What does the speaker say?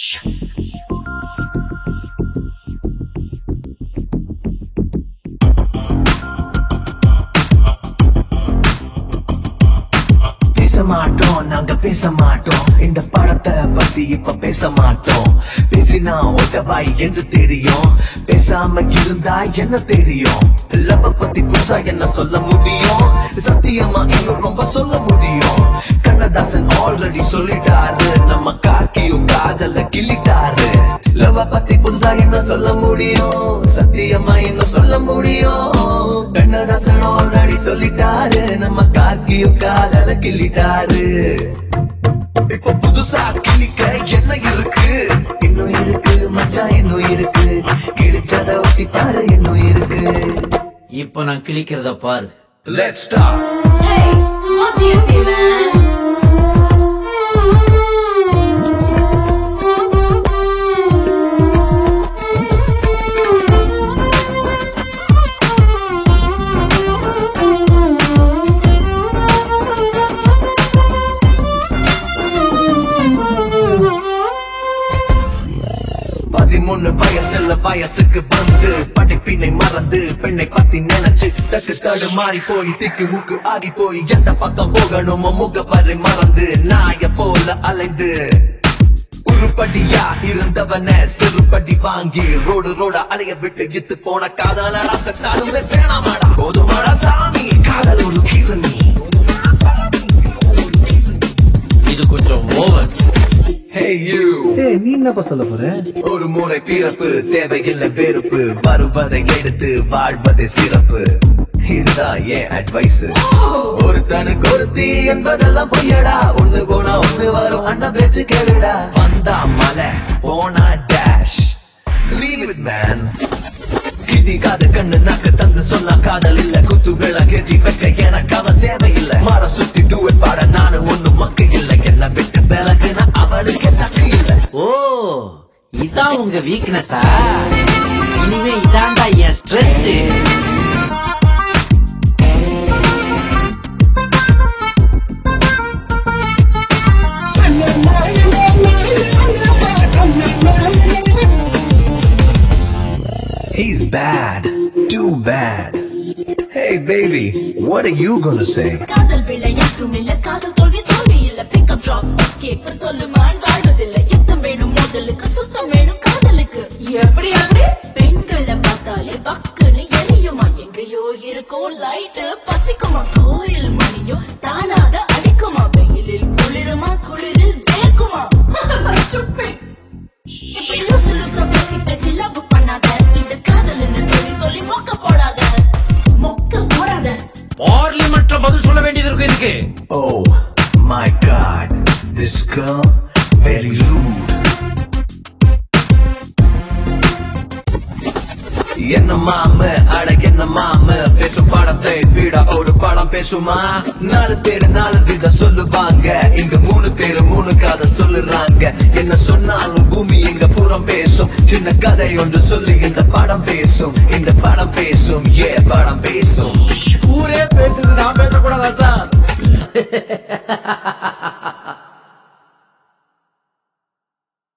பேச மாட்டோம் நாங்க பேச மாட்டோம் இந்த படத்தை பத்தி இப்ப பேச மாட்டோம் பேசினா ஒட்டவாய் என்று தெரியும் பேசாம இருந்தா என்ன தெரியும் லவ் பத்தி புதுசா என்ன சொல்ல முடியும் சத்தியமா இன்னும் ரொம்ப சொல்ல முடியும் கண்ணதாசன் ஆல்ரெடி சொல்லிட்டாரு நம்ம காக்கியும் காதல கிள்ளிட்டாரு லவ் பத்தி புதுசா என்ன சொல்ல முடியும் சத்தியமா இன்னும் சொல்ல முடியும் கண்ணதாசன் ஆல்ரெடி சொல்லிட்டாரு நம்ம காக்கியும் காதல கிள்ளிட்டாரு இப்ப புதுசா கிளிக்க என்ன இருக்கு இன்னும் இருக்கு மச்சான் இன்னும் இருக்கு கிழிச்சத ஒட்டி பாரு இன்னும் இருக்கு இப்ப நான் கிழிக்கிறத பாரு let's start Hey, what do you see, man? பதிமூணு வயசுல வயசுக்கு வந்து படிப்பினை மறந்து பெண்ணை பத்தி நினைச்சு தக்கு தடு மாறி போய் திக்கு முக்கு ஆகி போய் எந்த பக்கம் போகணுமோ முகப்பறை மறந்து நாய போல அலைந்து உருப்படியா இருந்தவன சிறுபடி வாங்கி ரோடு ரோட அலைய விட்டு இத்து போன காதலடா செத்தாலுமே பேணாமாடா போதுமாடா சாமி காதல் ஒரு கிருமி இது கொஞ்சம் ஓவர் Hey you ஏய் நீ என்னப்பா சொல்ல போற ஒரு முறை பிறப்பு தேவையில்லை வெறுப்பு வருவதை எடுத்து வாழ்வதே சிறப்பு இதுதான் என் அட்வைஸ் ஒருத்தனுக்கு ஒருத்தி என்பதெல்லாம் பொய்யடா ஒண்ணு போனா ஒண்ணு வரும் அண்ணன் பேச்சு கேளுடா வந்தா மலை போனா டேஷ் லீவ் இட் மேன் கிட்டி காது கண்ணு நாக்கு தந்து சொன்னா காதல் இல்ல குத்து விழா கேட்டி வைக்க எனக்கு அவன் தேவையில்லை மாற சுத்தி டூட் பாட நானு ஒண்ணு மக்கு இல்ல என்ன விட்டு விலகுனா அவளுக்கு எனக்கு இல்லை ஓ இதான் உங்க வீக்னஸா இனிமே இதான்டா என் strength He's bad, too bad. Hey baby, what are you gonna say? காதல் விளையாட்டும் இல்ல காதல் தோல்வி தோல்வி இல்ல பிக்கப் ட்ராப் எஸ்கேப் சொல்லுமான் வாழ்வதில்லை யுத்தம் வேணும் மோதலுக்கு சுத்தம் வேணும் காதலுக்கு எப்படி எப்படி பெண்களை பார்த்தாலே பக்குன்னு எரியுமா எங்கேயோ இருக்கும் லைட் பத்திக்குமா கோயில் மணியும் தானாக அடிக்குமா வெயிலில் குளிருமா குளிரில் வேர்க்குமா Stupid. இப்படி லூசு லூசா பேசி பேசி love பண்ணாத இந்த காதல்னு சொல்லி சொல்லி மொக்க போடாத மொக்க போடாத பார்லிமெண்ட்ல பதில் சொல்ல வேண்டியது இருக்கு இதுக்கு Oh my god, this girl very rude. என்ன மாம அட என்ன மாம பேசும் படத்தை விட ஒரு படம் பேசுமா நாலு பேரு நாலு வித சொல்லுவாங்க இங்க மூணு பேரு மூணு காதல் சொல்லுறாங்க என்ன சொன்னாலும் பூமி எங்க புறம் பேசும் சின்ன கதை ஒன்று சொல்லி இந்த படம் பேசும் இந்த படம் பேசும் ஏ படம் பேசும் ஊரே பேசுது நான் பேசக்கூடாதா சார்